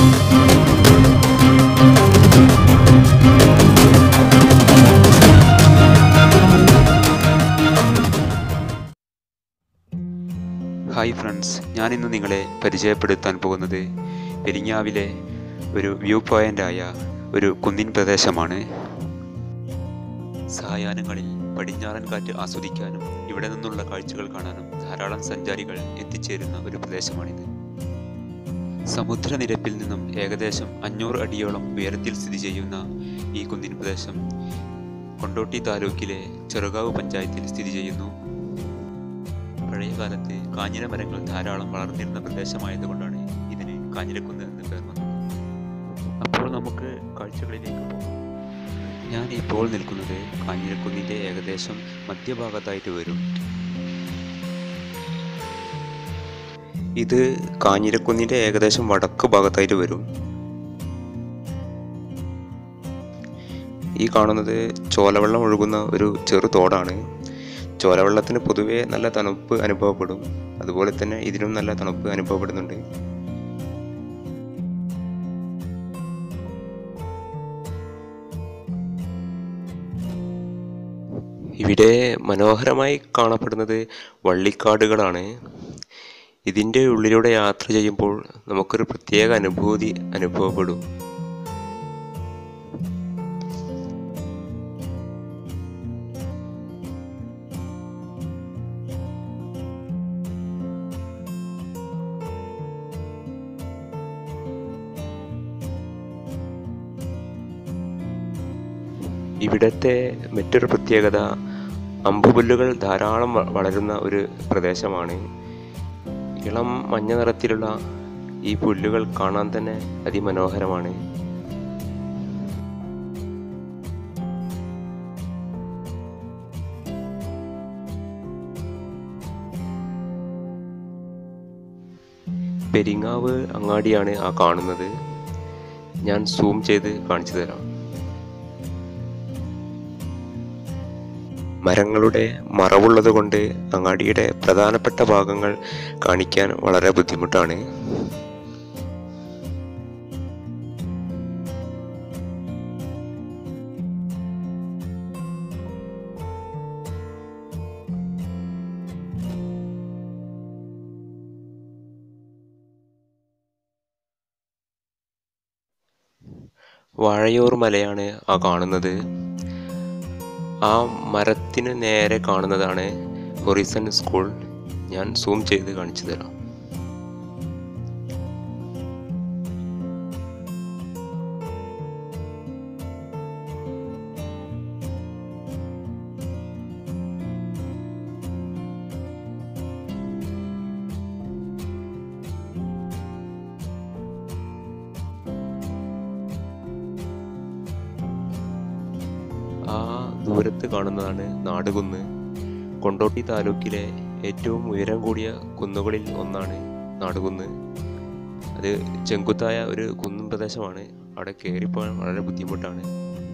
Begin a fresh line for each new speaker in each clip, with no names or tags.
hi friends ഞാനിന്ന് നിങ്ങളെ പരിചയപ്പെടുത്താൻ പോകുന്നത് പെരിങ്ങാവിലെ ഒരു വ്യൂ പോയിൻ്റായ ഒരു കുന്നിൻ പ്രദേശമാണ് സായാഹ്നങ്ങളിൽ പടിഞ്ഞാറൻ കാറ്റ് ആസ്വദിക്കാനും ഇവിടെ നിന്നുള്ള കാഴ്ചകൾ കാണാനും ധാരാളം സഞ്ചാരികൾ എത്തിച്ചേരുന്ന ഒരു പ്രദേശമാണിത് സമുദ്രനിരപ്പിൽ നിന്നും ഏകദേശം അഞ്ഞൂറ് അടിയോളം ഉയരത്തിൽ സ്ഥിതി ചെയ്യുന്ന ഈ കുന്നിൻ പ്രദേശം കൊണ്ടോട്ടി താലൂക്കിലെ ചെറുകാവ് പഞ്ചായത്തിൽ സ്ഥിതി ചെയ്യുന്നു പഴയ കാലത്ത് കാഞ്ഞിര മരങ്ങൾ ധാരാളം വളർന്നിരുന്ന പ്രദേശമായതുകൊണ്ടാണ് ഇതിന് കാഞ്ഞിരക്കുന്ന് എന്ന് പേർ വന്നത് അപ്പോൾ നമുക്ക് കാഴ്ചകളിലേക്ക് പോകാം ഞാൻ ഇപ്പോൾ നിൽക്കുന്നത് കാഞ്ഞിരക്കുന്നിൻ്റെ ഏകദേശം മധ്യഭാഗത്തായിട്ട് വരും ഇത് കാഞ്ഞിരക്കുന്നിൻ്റെ ഏകദേശം വടക്ക് ഭാഗത്തായിട്ട് വരും ഈ കാണുന്നത് ചോലവെള്ളം ഒഴുകുന്ന ഒരു ചെറു തോടാണ് ചോലവെള്ളത്തിന് പൊതുവേ നല്ല തണുപ്പ് അനുഭവപ്പെടും അതുപോലെ തന്നെ ഇതിനും നല്ല തണുപ്പ് അനുഭവപ്പെടുന്നുണ്ട് ഇവിടെ മനോഹരമായി കാണപ്പെടുന്നത് വള്ളിക്കാടുകളാണ് ഇതിൻ്റെ ഉള്ളിലൂടെ യാത്ര ചെയ്യുമ്പോൾ നമുക്കൊരു പ്രത്യേക അനുഭൂതി അനുഭവപ്പെടും ഇവിടത്തെ മറ്റൊരു പ്രത്യേകത അമ്പുപുല്ലുകൾ ധാരാളം വ- വളരുന്ന ഒരു പ്രദേശമാണ് ഇളം മഞ്ഞ നിറത്തിലുള്ള ഈ പുല്ലുകൾ കാണാൻ തന്നെ അതിമനോഹരമാണ് പെരിങ്ങാവ് അങ്ങാടിയാണ് ആ കാണുന്നത് ഞാൻ സൂം ചെയ്ത് കാണിച്ചു തരാം മരങ്ങളുടെ മറവുള്ളത് കൊണ്ട് അങ്ങാടിയുടെ പ്രധാനപ്പെട്ട ഭാഗങ്ങൾ കാണിക്കാൻ വളരെ ബുദ്ധിമുട്ടാണ് വാഴയൂർ മലയാണ് ആ കാണുന്നത് ആ മരത്തിന് നേരെ കാണുന്നതാണ് ഹൊറിസൺ സ്കൂൾ ഞാൻ സൂം ചെയ്ത് കാണിച്ചു തരാം ആ ദൂരത്ത് കാണുന്നതാണ് നാടുകുന്ന് കൊണ്ടോട്ടി താലൂക്കിലെ ഏറ്റവും ഉയരം കൂടിയ കുന്നുകളിൽ ഒന്നാണ് നാടുകുന്ന് അത് ചെങ്കുത്തായ ഒരു കുന്നും പ്രദേശമാണ് അവിടെ കയറിപ്പോകാൻ വളരെ ബുദ്ധിമുട്ടാണ്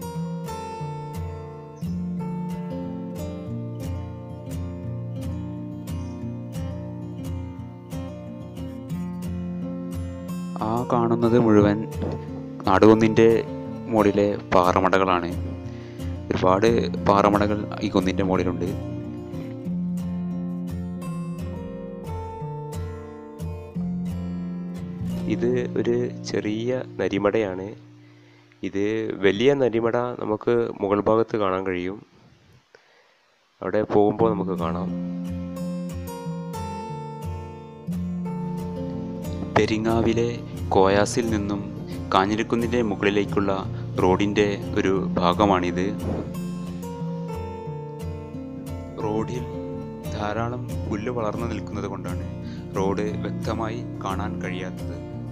ആ കാണുന്നത് മുഴുവൻ നാടുകുന്നിൻ്റെ മുകളിലെ പാറമടകളാണ് ഒരുപാട് പാറമടകൾ ഈ കുന്നിൻ്റെ മുകളിലുണ്ട് ഇത് ഒരു ചെറിയ നരിമടയാണ് ഇത് വലിയ നരിമട നമുക്ക് മുകൾ ഭാഗത്ത് കാണാൻ കഴിയും അവിടെ പോകുമ്പോൾ നമുക്ക് കാണാം പെരിങ്ങാവിലെ കോയാസിൽ നിന്നും കാഞ്ഞിരക്കുന്നിൻ്റെ മുകളിലേക്കുള്ള റോഡിൻ്റെ ഒരു ഭാഗമാണിത് റോഡിൽ ധാരാളം പുല്ല് വളർന്നു നിൽക്കുന്നത് കൊണ്ടാണ് റോഡ് വ്യക്തമായി കാണാൻ കഴിയാത്തത്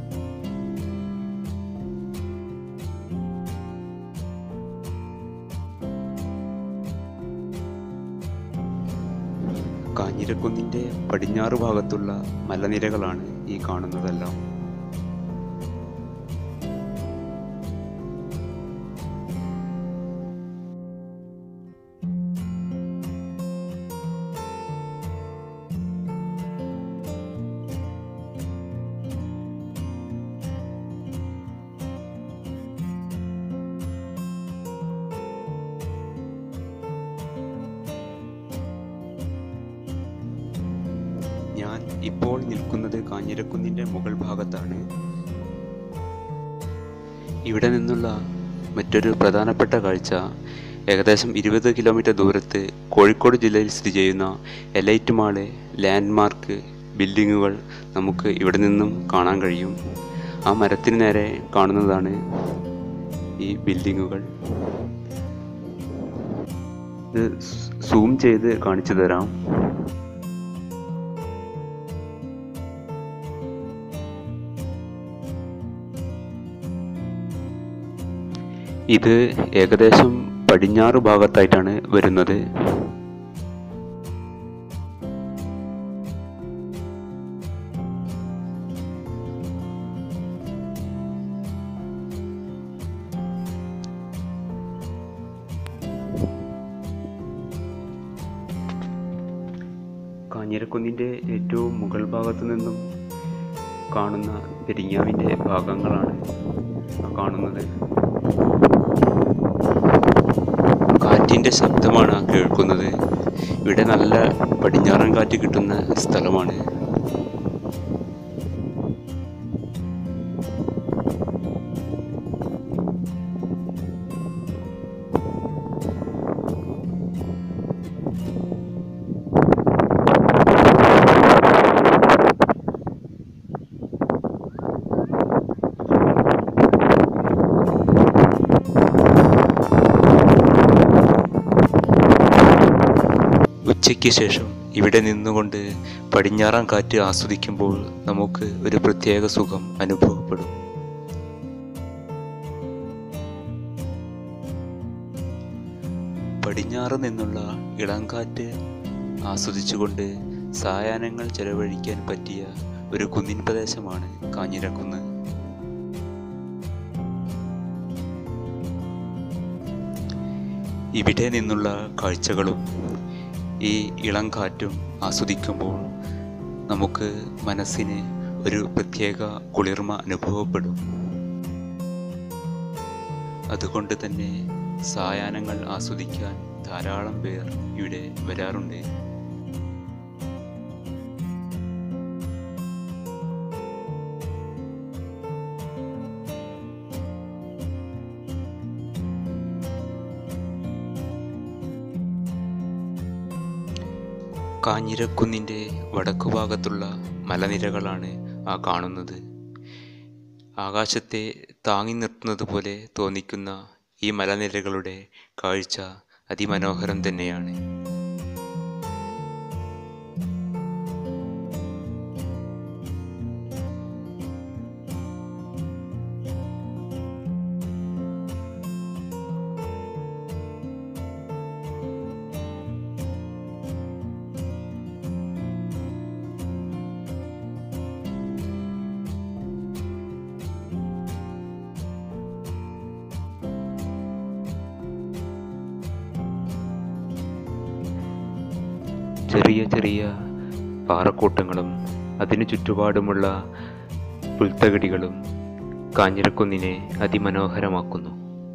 കാഞ്ഞിരക്കുന്നിൻ്റെ പടിഞ്ഞാറ് ഭാഗത്തുള്ള മലനിരകളാണ് ഈ കാണുന്നതെല്ലാം ഇപ്പോൾ നിൽക്കുന്നത് കാഞ്ഞിരക്കുന്നിൻ്റെ മുകൾ ഭാഗത്താണ് ഇവിടെ നിന്നുള്ള മറ്റൊരു പ്രധാനപ്പെട്ട കാഴ്ച ഏകദേശം ഇരുപത് കിലോമീറ്റർ ദൂരത്ത് കോഴിക്കോട് ജില്ലയിൽ സ്ഥിതി ചെയ്യുന്ന എലൈറ്റ് മാള് ലാൻഡ്മാർക്ക് ബിൽഡിങ്ങുകൾ നമുക്ക് ഇവിടെ നിന്നും കാണാൻ കഴിയും ആ മരത്തിന് നേരെ കാണുന്നതാണ് ഈ ബിൽഡിങ്ങുകൾ ഇത് സൂം ചെയ്ത് കാണിച്ചു തരാം ഇത് ഏകദേശം പടിഞ്ഞാറ് ഭാഗത്തായിട്ടാണ് വരുന്നത് കാഞ്ഞിരക്കുന്നിൻ്റെ ഏറ്റവും മുകൾ ഭാഗത്തു നിന്നും കാണുന്ന പെരിങ്ങാവിൻ്റെ ഭാഗങ്ങളാണ് ആ കാണുന്നത് കാറ്റിൻ്റെ ശബ്ദമാണ് ആ കേൾക്കുന്നത് ഇവിടെ നല്ല പടിഞ്ഞാറൻ കാറ്റ് കിട്ടുന്ന സ്ഥലമാണ് ഉച്ചയ്ക്ക് ശേഷം ഇവിടെ നിന്നുകൊണ്ട് പടിഞ്ഞാറൻ കാറ്റ് ആസ്വദിക്കുമ്പോൾ നമുക്ക് ഒരു പ്രത്യേക സുഖം അനുഭവപ്പെടും പടിഞ്ഞാറ് നിന്നുള്ള ഇളംകാറ്റ് ആസ്വദിച്ചുകൊണ്ട് സായാഹ്നങ്ങൾ ചെലവഴിക്കാൻ പറ്റിയ ഒരു കുന്നിൻ പ്രദേശമാണ് കാഞ്ഞിരക്കുന്ന് ഇവിടെ നിന്നുള്ള കാഴ്ചകളും ഈ ഇളം കാറ്റും ആസ്വദിക്കുമ്പോൾ നമുക്ക് മനസ്സിന് ഒരു പ്രത്യേക കുളിർമ അനുഭവപ്പെടും അതുകൊണ്ട് തന്നെ സായാഹ്നങ്ങൾ ആസ്വദിക്കാൻ ധാരാളം പേർ ഇവിടെ വരാറുണ്ട് കാഞ്ഞിരക്കുന്നിൻ്റെ വടക്കുഭാഗത്തുള്ള മലനിരകളാണ് ആ കാണുന്നത് ആകാശത്തെ താങ്ങി നിർത്തുന്നത് പോലെ തോന്നിക്കുന്ന ഈ മലനിരകളുടെ കാഴ്ച അതിമനോഹരം തന്നെയാണ് ചെറിയ ചെറിയ പാറക്കൂട്ടങ്ങളും അതിനു ചുറ്റുപാടുമുള്ള പുൽത്തകിടികളും കാഞ്ഞിരക്കുന്നിനെ അതിമനോഹരമാക്കുന്നു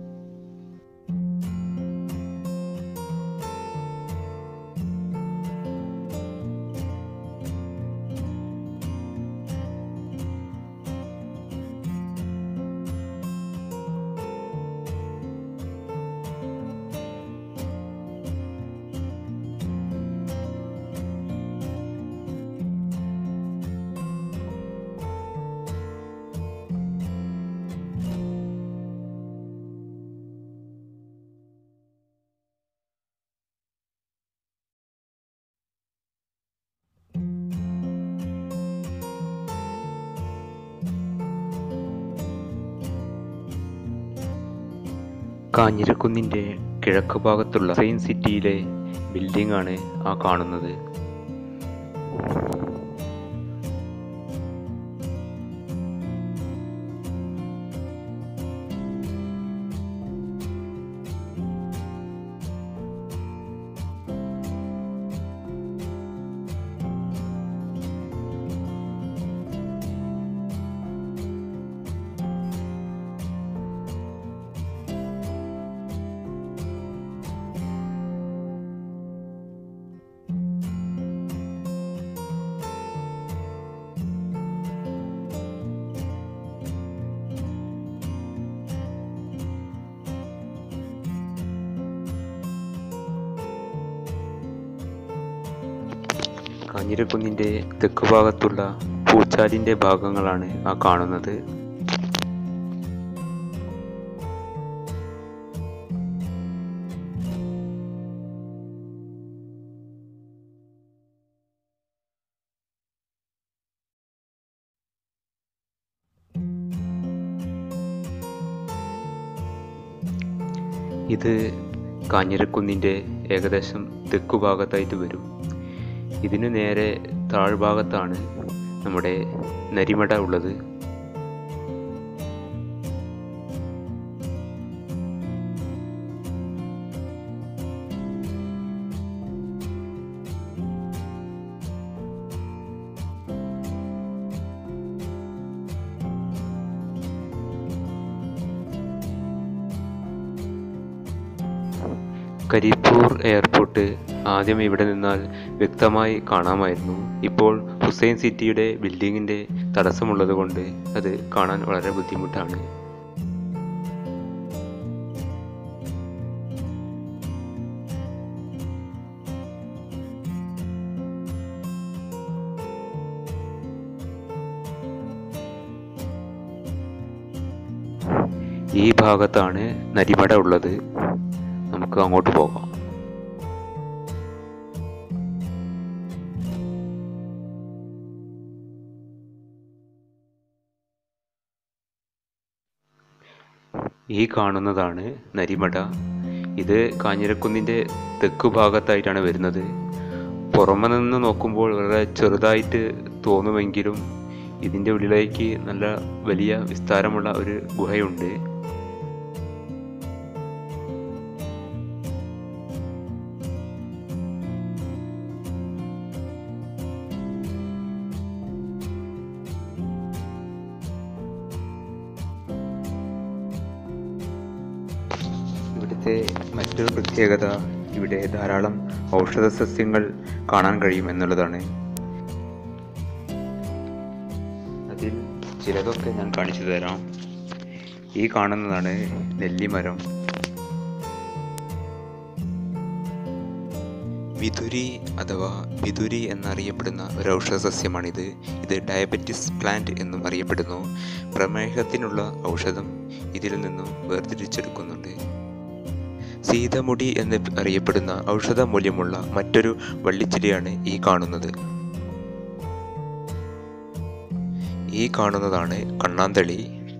കാഞ്ഞിരക്കുന്നിൻ്റെ കിഴക്ക് ഭാഗത്തുള്ള സെയിൻ സിറ്റിയിലെ ബിൽഡിംഗ് ആണ് ആ കാണുന്നത് കാഞ്ഞിരക്കുന്നിൻ്റെ തെക്ക് ഭാഗത്തുള്ള പൂച്ചാലിൻ്റെ ഭാഗങ്ങളാണ് ആ കാണുന്നത് ഇത് കാഞ്ഞിരക്കുന്നിൻ്റെ ഏകദേശം തെക്കു ഭാഗത്തായിട്ട് വരും ഇതിനു നേരെ താഴ്ഭാഗത്താണ് നമ്മുടെ നരിമട ഉള്ളത് കരിപ്പൂർ എയർപോർട്ട് ആദ്യം ഇവിടെ നിന്നാൽ വ്യക്തമായി കാണാമായിരുന്നു ഇപ്പോൾ ഹുസൈൻ സിറ്റിയുടെ ബിൽഡിങ്ങിൻ്റെ തടസ്സമുള്ളത് കൊണ്ട് അത് കാണാൻ വളരെ ബുദ്ധിമുട്ടാണ് ഈ ഭാഗത്താണ് നരിമട ഉള്ളത് നമുക്ക് അങ്ങോട്ട് പോകാം ഈ കാണുന്നതാണ് നരിമട ഇത് കാഞ്ഞിരക്കുന്നിൻ്റെ തെക്ക് ഭാഗത്തായിട്ടാണ് വരുന്നത് പുറമെ നിന്ന് നോക്കുമ്പോൾ വളരെ ചെറുതായിട്ട് തോന്നുമെങ്കിലും ഇതിൻ്റെ ഉള്ളിലേക്ക് നല്ല വലിയ വിസ്താരമുള്ള ഒരു ഗുഹയുണ്ട് ഇവിടുത്തെ മറ്റൊരു പ്രത്യേകത ഇവിടെ ധാരാളം ഔഷധ സസ്യങ്ങൾ കാണാൻ കഴിയും എന്നുള്ളതാണ് അതിൽ ചിലതൊക്കെ ഞാൻ കാണിച്ചു തരാം ഈ കാണുന്നതാണ് നെല്ലിമരം വിതുരി അഥവാ വിതുരി എന്നറിയപ്പെടുന്ന ഒരു ഔഷധ സസ്യമാണിത് ഇത് ഡയബറ്റിസ് പ്ലാന്റ് എന്നും അറിയപ്പെടുന്നു പ്രമേഹത്തിനുള്ള ഔഷധം ഇതിൽ നിന്നും വേർതിരിച്ചെടുക്കുന്നുണ്ട് സീതമുടി എന്ന് അറിയപ്പെടുന്ന ഔഷധ മൂല്യമുള്ള മറ്റൊരു വള്ളിച്ചെടിയാണ് ഈ കാണുന്നത് ഈ കാണുന്നതാണ് കണ്ണാന്തളി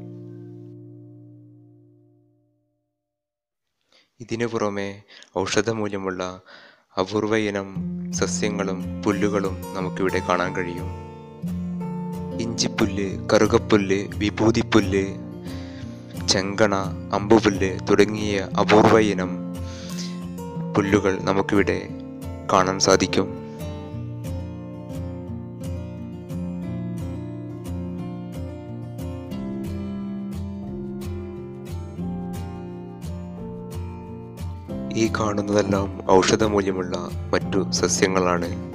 ഇതിനു പുറമെ ഔഷധമൂല്യമുള്ള അപൂർവ ഇനം സസ്യങ്ങളും പുല്ലുകളും നമുക്കിവിടെ കാണാൻ കഴിയും ഇഞ്ചിപ്പുല്ല് കറുകപ്പുല്ല് വിഭൂതിപ്പുല്ല് ചെങ്കണ അമ്പുപുല്ല് തുടങ്ങിയ അപൂർവ ഇനം പുല്ലുകൾ നമുക്കിവിടെ കാണാൻ സാധിക്കും ഈ കാണുന്നതെല്ലാം ഔഷധമൂല്യമുള്ള മറ്റു സസ്യങ്ങളാണ്